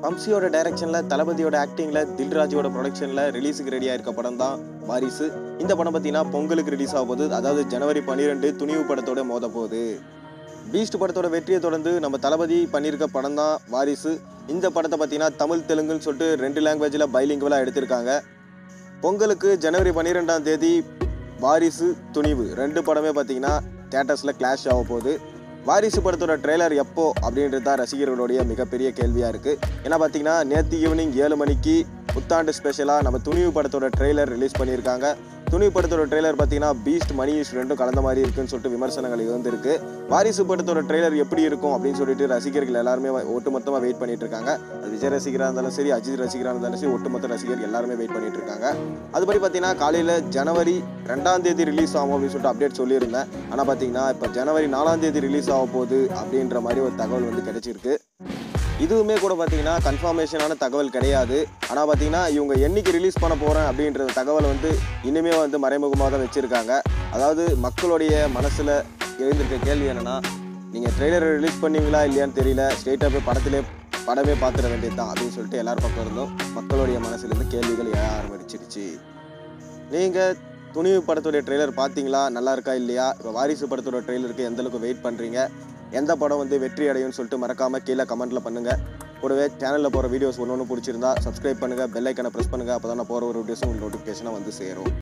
வம்சியோட டைரக்ஷனில் தளபதியோட ஆக்டிங்கில் தில்ராஜோட ப்ரொடக்ஷனில் ரிலீஸுக்கு ரெடியாக இருக்க படம் தான் வாரிசு இந்த படம் பார்த்தீங்கன்னா பொங்கலுக்கு ரிலீஸ் ஆக போகுது அதாவது ஜனவரி பன்னிரெண்டு துணிவு படத்தோட மோத போகுது பீஸ்ட் படத்தோட வெற்றியை தொடர்ந்து நம்ம தளபதி பண்ணியிருக்க படம் தான் வாரிசு இந்த படத்தை பார்த்தீங்கன்னா தமிழ் தெலுங்குன்னு சொல்லிட்டு ரெண்டு லாங்குவேஜில் பைலிங்குவலாக எடுத்திருக்காங்க பொங்கலுக்கு ஜனவரி பன்னிரெண்டாம் தேதி வாரிசு துணிவு ரெண்டு படமே பார்த்தீங்கன்னா தேட்டர்ஸில் கிளாஷ் ஆக போகுது வாரிசு படத்தோட ட்ரெய்லர் எப்போ அப்படின்றது தான் ரசிகர்களுடைய மிகப்பெரிய கேள்வியாக இருக்குது ஏன்னா பார்த்தீங்கன்னா நேற்று ஈவினிங் ஏழு மணிக்கு புத்தாண்டு ஸ்பெஷலாக நம்ம துணிவு படத்தோட ட்ரெய்லர் ரிலீஸ் பண்ணியிருக்காங்க துணிவு படத்தோட ட்ரெய்லர் பார்த்தீங்கன்னா பீஸ்ட் மணிஷ் ரெண்டும் கலந்த மாதிரி இருக்குன்னு சொல்லிட்டு விமர்சனங்கள் இருந்திருக்கு வாரிசு படத்தோட ட்ரெய்லர் எப்படி இருக்கும் அப்படின்னு சொல்லிட்டு ரசிகர்கள் எல்லாருமே ஒட்டுமொத்தமாக வெயிட் பண்ணிட்டு இருக்காங்க அது விஜய் ரசிகராக இருந்தாலும் சரி அஜித் ரசிகராக இருந்தாலும் சரி ஒட்டுமொத்த ரசிகர் எல்லாருமே வெயிட் பண்ணிட்டு இருக்காங்க அதுபடி பார்த்தீங்கன்னா காலையில் ஜனவரி ரெண்டாம் தேதி ரிலீஸ் ஆகும் அப்படின்னு சொல்லிட்டு அப்டேட் சொல்லியிருந்தேன் ஆனால் பார்த்தீங்கன்னா இப்போ ஜனவரி நாலாம் தேதி ரிலீஸ் ஆக போகுது அப்படின்ற மாதிரி ஒரு தகவல் வந்து கிடைச்சிருக்கு இதுவுமே கூட பார்த்தீங்கன்னா கன்ஃபர்மேஷனான தகவல் கிடையாது ஆனால் பார்த்தீங்கன்னா இவங்க என்னைக்கு ரிலீஸ் பண்ண போகிறேன் அப்படின்ற தகவல் வந்து இனிமே வந்து மறைமுகமாக தான் வச்சுருக்காங்க அதாவது மக்களுடைய மனசில் எழுந்திருக்க கேள்வி என்னென்னா நீங்கள் ட்ரெய்லரை ரிலீஸ் பண்ணுவீங்களா இல்லையான்னு தெரியல ஸ்ட்ரெயிட்டாக போய் படத்திலே படமே பார்த்துட வேண்டியது தான் அப்படின்னு சொல்லிட்டு எல்லாரும் பக்கம் இருந்தோம் மக்களுடைய மனசுலேருந்து கேள்விகள் எழ ஆரம்பிச்சிருச்சு நீங்கள் துணிவு படத்துடைய ட்ரெய்லர் பார்த்தீங்களா நல்லா இருக்கா இல்லையா இப்போ வாரிசு படத்தோட ட்ரெய்லருக்கு எந்த அளவுக்கு வெயிட் பண்ணுறீங்க எந்த படம் வந்து வெற்றி அடையும்னு சொல்லிட்டு மறக்காமல் கீழே கமெண்ட்டில் பண்ணுங்கள் கூடவே சேனலில் போகிற வீடியோஸ் ஒன்று ஒன்று பிடிச்சிருந்தா சப்ஸ்கிரைப் பண்ணுங்கள் பெல் ஐக்கனை ப்ரெஸ் பண்ணுங்கள் அப்போ தான் நான் போகிற ஒரு வீடியோஸும் உங்களுக்கு நோட்டிஃபிகேஷனாக வந்து சேரும்